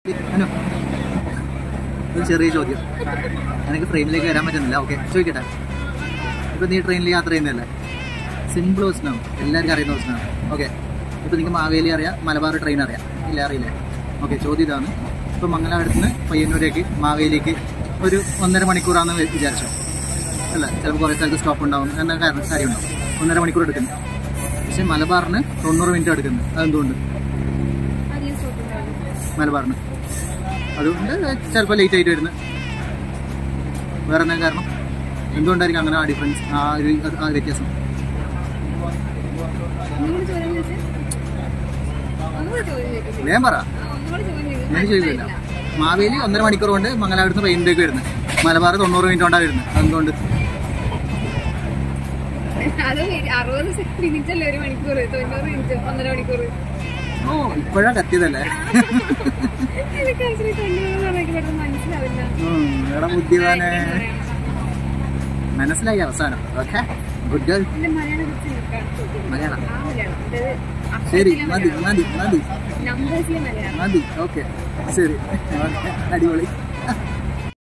അനു ഒരു ചെറിയ ചോദ്യം എനിക്ക് ട്രെയിനിലേക്ക് വരാൻ പറ്റുന്നില്ല ഓക്കെ ചോദിക്കട്ടെ ഇപ്പൊ നീ ട്രെയിനിൽ യാത്ര ചെയ്യുന്നതല്ലേ സിമ്പിൾ ക്വസ്റ്റനാണ് എല്ലാവർക്കും അറിയുന്ന ക്വസ്റ്റനാണ് ഓക്കെ ഇപ്പൊ നിങ്ങൾക്ക് മാവേലി അറിയാം മലബാർ ട്രെയിൻ അറിയാം ഇല്ല അറിയില്ലേ ഓക്കെ ചോദ്യം ഇതാണ് ഇപ്പൊ മംഗലാപുരത്ത് നിന്ന് പയ്യന്നൂരേക്ക് മാവേലിക്ക് ഒരു ഒന്നര മണിക്കൂറാണെന്ന് വി- വിചാരിച്ചോ അല്ല ചിലപ്പോൾ കുറേ സ്ഥലത്ത് സ്റ്റോപ്പ് ഉണ്ടാവും എന്ന കാരണം കാര്യമുണ്ടാവും ഒന്നര മണിക്കൂർ എടുക്കുന്നു പക്ഷെ മലബാറിന് തൊണ്ണൂറ് മിനിറ്റ് എടുക്കുന്നു അതെന്തുകൊണ്ട് അധികം സ്റ്റോപ്പ് ഉണ്ടാവും മലബാറിന് അതുകൊണ്ട് ചിലപ്പോൾ ലേറ്റ് ആയിട്ട് വരുന്നത് വേറെ എന്താ കാരണം എന്തുകൊണ്ടായിരിക്കും അങ്ങനെ ആ ഡിഫറൻസ് ആ ഒരു അത് ആ വ്യത്യാസം ഒന്നുകൂടി ചോദ്യം ചോദിച്ചേ ഒന്നുകൂടി ചോദ്യം ചോദിക്കും വേഗം പറ ഒന്നുകൂടി ചോദ്യം ചോദിക്കും ഞാൻ ചോദിക്കില്ല മാവേലി ഒന്നര മണിക്കൂർ കൊണ്ട് മംഗലാപുരത്ത് ട്രെയിനിലേക്ക് വരുന്നത് മലബാർ തൊണ്ണൂറ് മിനിറ്റ് കൊണ്ടാണ് വരുന്നത് അതുകൊണ്ട് അത് അറുപത് മിനിറ്റ് അല്ലേ ഒരു മണിക്കൂർ തൊണ്ണൂറ് മിനിറ്റ് ഒന്നര മണിക്കൂർ ഓ ഇപ്പോഴാ കത്തിയതല്ലേ എനിക്ക് ആക്ച്വലി തൊണ്ണൂറ് പറഞ്ഞാൽ പെട്ടെന്ന് മനസ്സിലാവില്ല ഉം, എടാ ബുദ്ധിമാനെ മനസ്സിലായി അവസാനം ഓക്കെ ഗുഡ് ഗേൾ എന്റെ മലയാളം കുറിച്ച് മലയാളം ആ മലയാളം അതായത് ശരി അക്ഷരത്തിലെ മതി മതി മതി നമ്പേഴ്സിലെ മലയാളം മതി ഓക്കെ ശരി ഓക്കെ അടിപൊളി